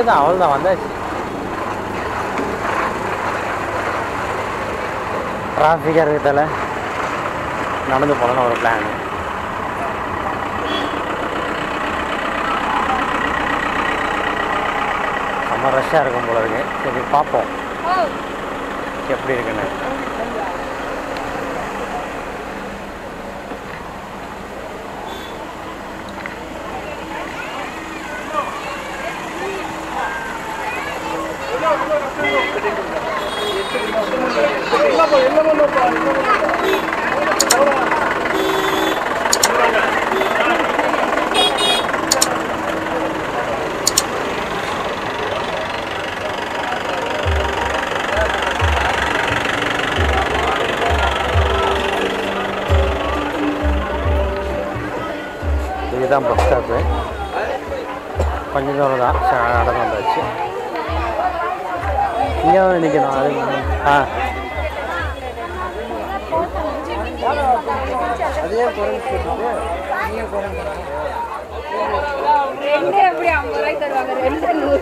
அவ்வளோதான் அவ்வளோதான் வந்தாச்சு டிராஃபிக்காக இருக்கிறதால நடந்து போகலான்னு ஒரு பிளான் செம்ம ரஷ்ஷாக இருக்கும் போல இருக்கு சரி பார்ப்போம் எப்படி இருக்குன்னு இதுதான் பஸ் ஸ்டாப்பு கொஞ்சம் தூரம் தான் ச- நடந்து வந்தாச்சு இங்கே வந்து நிற்கணும் அது ஆ ரெண்டு எப்படி ஐம்பது ரூபாய்க்கு தருவாங்க ரெண்டு நூறு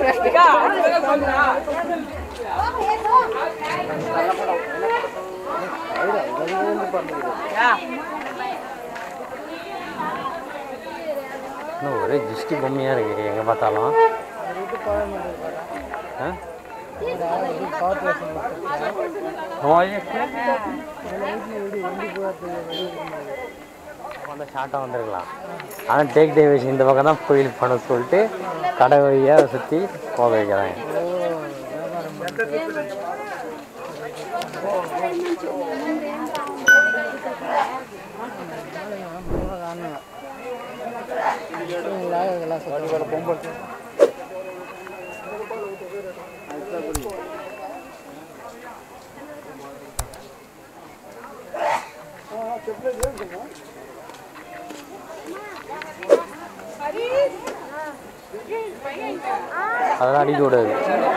இன்னும் ஒரே திருஷ்டி பொம்மையாக இருக்குது எங்கே பார்த்தாலும் ஆ நோயுக்கு வந்து ஷார்ட்டாக வந்துருக்கலாம் ஆனால் டேக் டைவேஷன் இந்த பக்கம் தான் கோயில் பண்ண சொல்லிட்டு கடை வழியாக சுற்றி போக வைக்கிறாங்க அதெல்லாம் அடிக்க கூடாது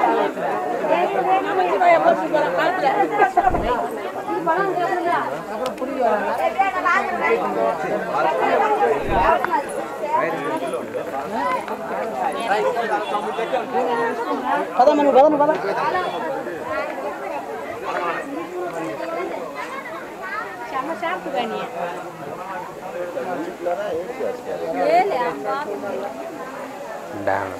செம்ம ஷாப்பு கண்ணியா ஏழு அப்பா டேம்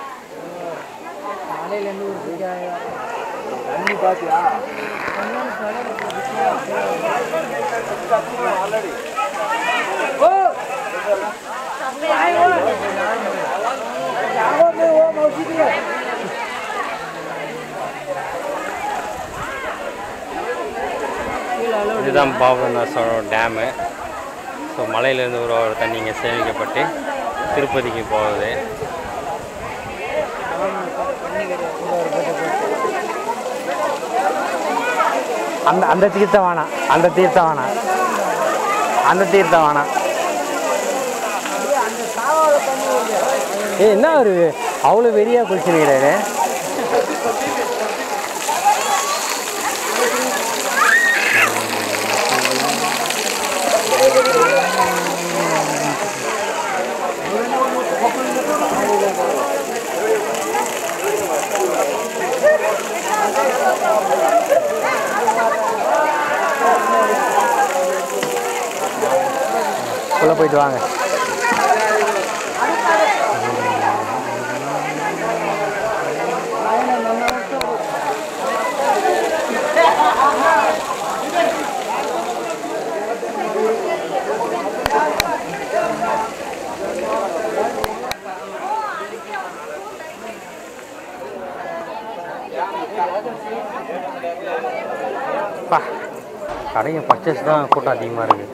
இதுதான் பாபநாசம் டேமு ஸோ மலையிலேருந்து ஒரு ஒரு தண்ணி இங்கே சேமிக்கப்பட்டு திருப்பதிக்கு போகுது அந்த அந்த தீர்த்தம் வேணாம் அந்த தீர்த்தம் வேணாம் அந்த தீர்த்தம் வேணாம் ஏ என்ன ஒரு அவ்வளோ வெறியா குளிச்சுருக்கிறாரு உள்ள போயிட்டு வாங்க பா கடைங்க பர்ச்சேஸ் தான் கூட்டம் அதிகமாக இருக்குது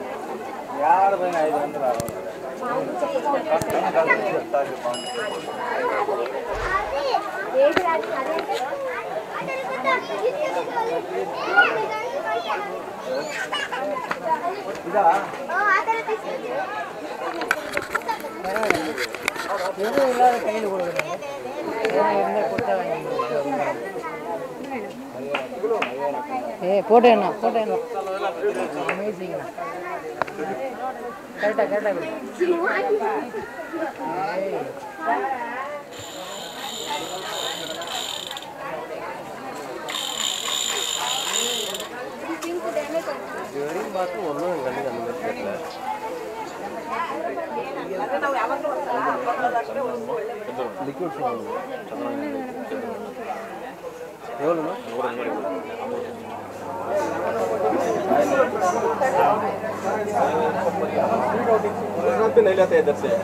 ஏ போட்டோ என்ன போட்டோ என்ன அமேசிங்ண்ணா கரெக்டாக கரெக்டாக இது வரைக்கும் பார்த்து ஒன்றும் கண்ணுக்கு அந்த மாதிரி தெரியல லிக்விட் ஃபார்ம் எவ்வளோண்ணா नहीं लेते इधर से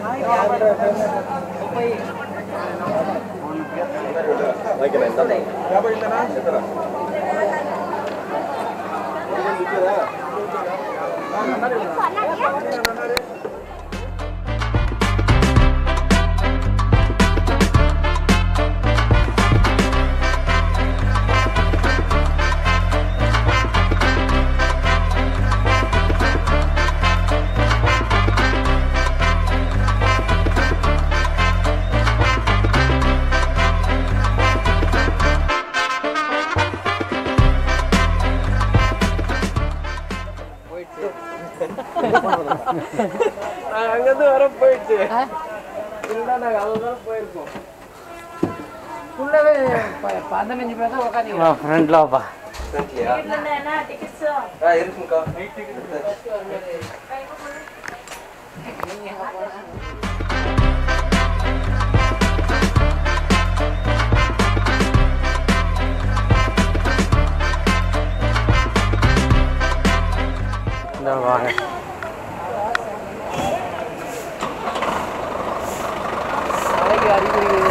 அங்கேருந்து வர போயிடுச்சு இல்லைன்னா நாங்கள் அவ்வளோ தூரம் போயிருக்கோம் ஃபுல்லாகவே பதினஞ்சு பேர் தான் உட்காந்து ஃப்ரெண்ட்ல வாப்பா ஃப்ரெண்ட்லியா ஆ இருக்குங்கக்கா இந்த வாங்க நாளைக்கு அறிகுறி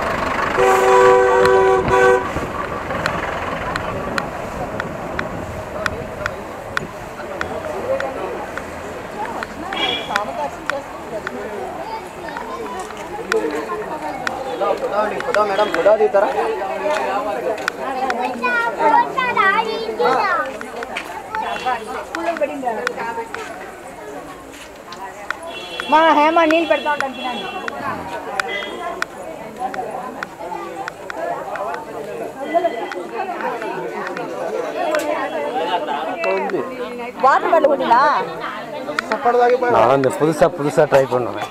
खुदा मैडम खुदा दी तरह మా హేమ నీళ్ళు పెడతా ఉంటాను తినండి వాటర్ బాటిల్ కొట్టినా நான் வந்து புதுசாக புதுசாக ட்ரை பண்ணுவேன்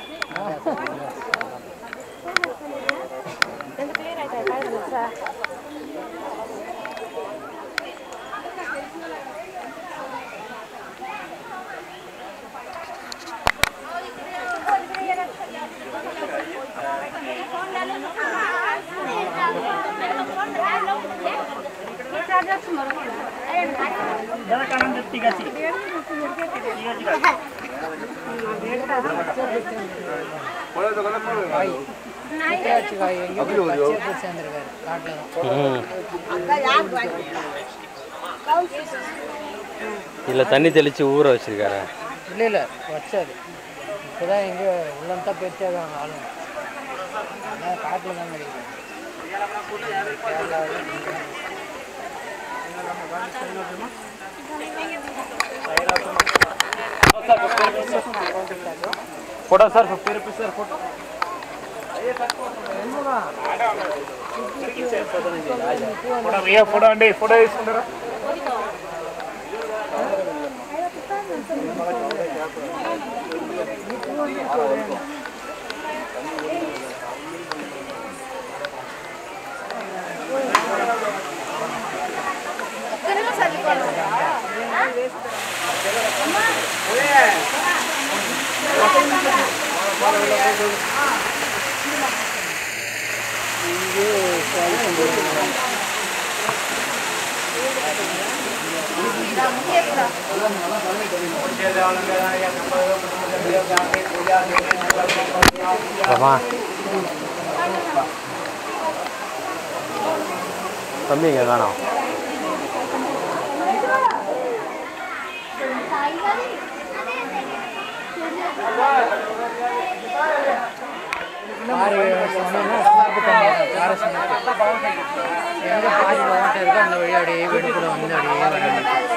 தேய்ச்சி காய் எங்கேயோ பச்சையா போய் சேர்ந்துருக்காரு காட்டில் தான் ம் இதில் தண்ணி தெளித்து ஊற வச்சிருக்காரு இல்லை இல்லை வச்சாது இப்போ தான் எங்கேயோ உள்ளம் தான் பெருச்சாங்க ஆளுங்க அதான் காட்டில் தான் கிடைக்கும் photo sir fifty rupees sir photo photo ఏ ఫోటో అండి ఫోటో తీసుకుంటారా அம்மா தம்பி இங்கே காணோம் பாரு சொன்னேன்னா ஸ்னாப்பு பண்ணுவாங்க பாரு ஸ்னாப்பு எங்கே பாதி ஓட்டை இருக்கோ அந்த வழியாக அப்படியே வெடிப்புல வந்து அப்படியே வர வேண்டியது.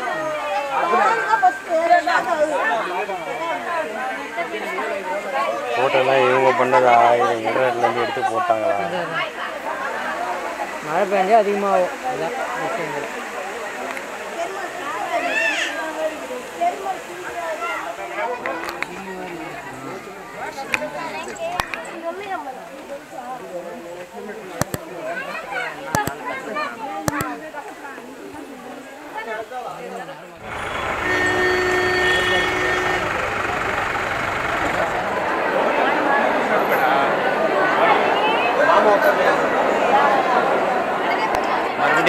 ஃபோட்டோலாம் இவங்க பண்ணதா இது இன்டர்நெட்லேருந்து எடுத்து போட்டாங்களா அதான், அதான். மழை பெஞ்சா அதிகமாகும் அதான் விஷயங்கள் ஆ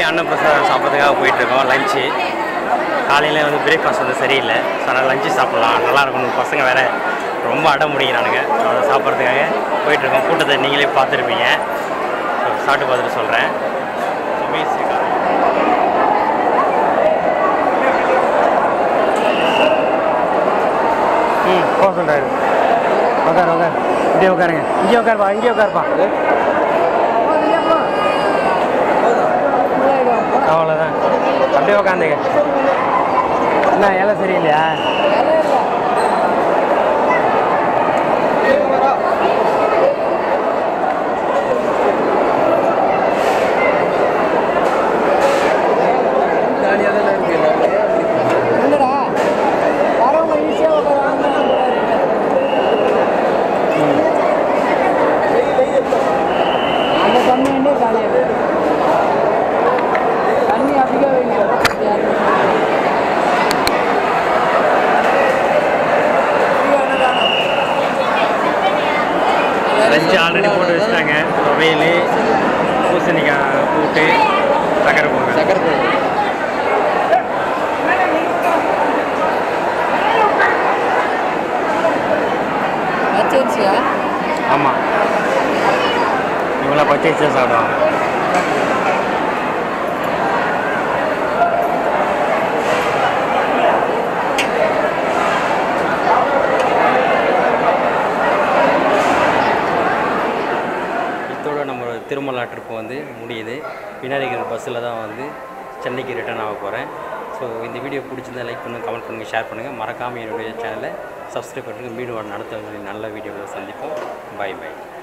அன்னப்பிரசாதம் சாப்பிட்றதுக்காக போயிட்டுருக்கோம் லஞ்சு காலையில் வந்து பிரேக்ஃபாஸ்ட் வந்து சரியில்லை ஸோ அதனால் லஞ்சு சாப்பிட்லாம் நல்லா இருக்கணும் பசங்க வேறு ரொம்ப அடம் முடிக்கிறானுங்க ஸோ அதை சாப்பிட்றதுக்காக போயிட்டுருக்கோம் கூட்டத்தை நீங்களே பார்த்துருப்பீங்க ஸோ சாப்பிட்டு பார்த்துட்டு சொல்கிறேன் ஸோ பேசிக்கா ம் போக சொல்கிறாரு உட்கார் உட்கார் இங்கே உட்காருங்க இங்கே உட்காருப்பா இங்கே உட்காருப்பா அவ்வளோதான் அப்படியே உட்காந்துங்க என்ன இலை சரியில்லையா இல்லடா வரவங்க ஈஸியாக உட்காருவாங்க அந்த தண்ணி என்ன காலியாக தண்ணி அப்படியே வைங்க லஞ்சு ஆல்ரெடி போட்டு வச்சுட்டாங்க துவையல் பூசணிக்காய் கூட்டு சக்கரை பொங்கல் சக்கரை பொங்கல் பச்சரிசியா ஆமாம் இவங்களாம் பச்சை வச்சு சாப்பிடுவாங்க இதோட நம்ம திருமலா ட்ரிப் வந்து முடியுது பின்னாடி இருக்கிற பஸ்ஸில் தான் வந்து சென்னைக்கு ரிட்டர்ன் ஆக போகிறேன் ஸோ இந்த வீடியோ பிடிச்சிருந்தா லைக் பண்ணுங்கள் கமெண்ட் பண்ணுங்கள் ஷேர் பண்ணுங்கள் மறக்காமல் என்னுடைய சேனலை சப்ஸ்கிரைப் பண்ணுங்கள் மீண்டும் ஒரு நடத்த நல்ல வீடியோவில் சந்திப்போம் பை பை